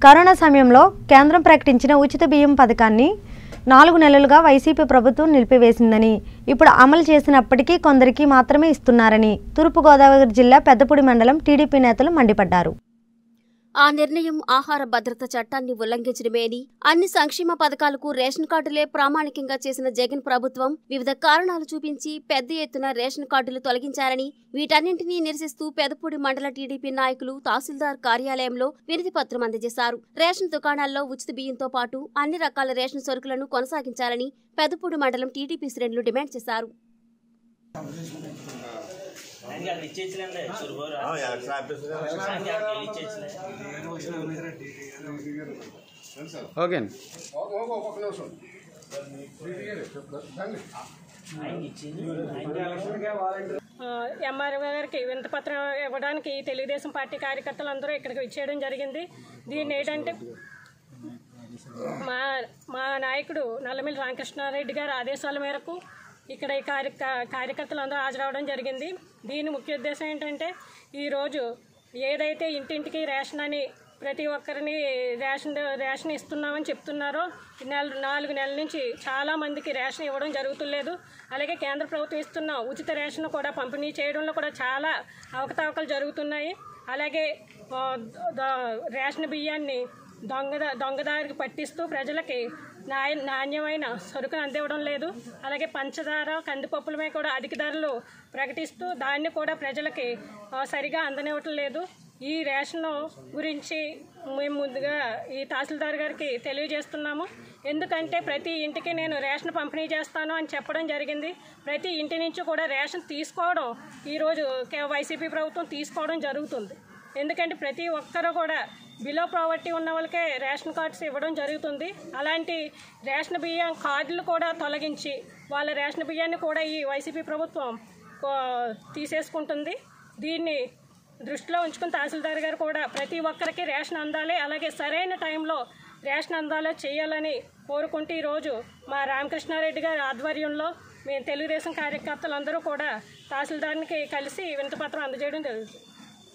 corona సమయంలో కేంద్రం ప్రకటించిన ఉచిత బియ్యం పథకాన్ని నాలుగు నెలలుగా వైసీపీ ప్రభుత్వం నిలిపివేసిందని ఇప్పుడు అమలు చేసినప్పటికీ కొందరికి మాత్రమే ఇస్తున్నారని తూర్పుగోదావరి జిల్లా పెద్దపూడి మండలం టీడీపీ నేతలు మండిపడ్డారు ఆ నిర్ణయం ఆహార భద్రత చట్టాన్ని ఉల్లంఘించడమే అని అన్ని సంక్షేమ పథకాలకు రేషన్ కార్డులే ప్రామాణికంగా చేసిన జగన్ ప్రభుత్వం వివిధ కారణాలు చూపించి పెద్ద ఎత్తున రేషన్ కార్డులు తొలగించారని వీటన్నింటినీ నిరసిస్తూ పెదపూడి మండల టీడీపీ నాయకులు తహసీల్దార్ కార్యాలయంలో వినతి పత్రం అందజేశారు రేషన్ దుకాణాల్లో ఉచిత బియ్యంతో పాటు అన్ని రకాల రేషన్ సరుకులను కొనసాగించాలని పెదపూడి మండలం టీడీపీ శ్రేణులు డిమాండ్ చేశారు ఆయనకి అక్కడ ఇచ్చేసినండి సురభోరా ఎలక్షన్ ఆఫీసర్ ఆయనకి అక్కడికి వెళ్ళి ఇచ్చేసిన ఓకే అండి ఆయనకి ఇచ్చింది ఆయనకి ఎంఆర్ఓ గారికి వింత పత్రం ఇవ్వడానికి తెలుగుదేశం పార్టీ కార్యకర్తలు అందరూ ఇక్కడికి వచ్చేయడం జరిగింది దీన్ని ఏంటంటే మా మా నాయకుడు నల్లమిల్లి రామకృష్ణారెడ్డి గారి ఆదేశాల మేరకు ఇక్కడ ఈ కార్య కార్యకర్తలు అందరూ హాజరవడం జరిగింది దీని ముఖ్య ఉద్దేశం ఏంటంటే ఈరోజు ఏదైతే ఇంటింటికి రేషన్ అని ప్రతి ఒక్కరిని రేషన్ రేషన్ ఇస్తున్నామని చెప్తున్నారో ఈ నెల నాలుగు నెలల నుంచి చాలా మందికి రేషన్ ఇవ్వడం జరుగుతులేదు అలాగే కేంద్ర ప్రభుత్వం ఇస్తున్న ఉచిత రేషన్ కూడా పంపిణీ చేయడంలో కూడా చాలా అవకతవకలు జరుగుతున్నాయి అలాగే ఆ, ద- రేషన్ బియ్యాన్ని దొంగ దొంగదారికి పట్టిస్తూ ప్రజలకి నాయ నాణ్యమైన సరుకును అందివ్వడం లేదు అలాగే పంచదార కందిపప్పులపై కూడా అధిక ధరలు ప్రకటిస్తూ దాన్ని కూడా ప్రజలకి ఆ, సరిగా అందనివ్వటం లేదు ఈ రేషన్ గురించి మేము ముందుగా ఈ తహసీల్దార్ గారికి తెలియజేస్తున్నాము ఎందుకంటే ప్రతి ఇంటికి నేను రేషన్ పంపిణీ చేస్తాను అని చెప్పడం జరిగింది ప్రతి ఇంటి నుంచి కూడా రేషన్ తీసుకోవడం ఈరోజు కే- వైసీపీ ప్రభుత్వం తీసుకోవడం జరుగుతుంది ఎందుకంటే ప్రతి ఒక్కరు కూడా బిలో ప్రావర్టీ ఉన్న వాళ్ళకే రేషన్ కార్డ్స్ ఇవ్వడం జరుగుతుంది అలాంటి రేషన్ బియ్యం కార్డులు కూడా తొలగించి వాళ్ళ రేషన్ బియ్యాన్ని కూడా ఈ వైసీపీ ప్రభుత్వం ఆ, తీసేసుకుంటుంది దీన్ని దృష్టిలో ఉంచుకుని తహసీల్దార్ గారు కూడా ప్రతి ఒక్కరికి రేషన్ అందాలి అలాగే సరైన టైంలో రేషన్ అందాలో చేయాలని కోరుకుంటూ ఈరోజు మా రామకృష్ణారెడ్డి గారి ఆధ్వర్యంలో మేము తెలుగుదేశం కార్యకర్తలందరూ కూడా తహసీల్దార్నికి కలిసి వినతిపత్రం అందజేయడం జరుగుతుంది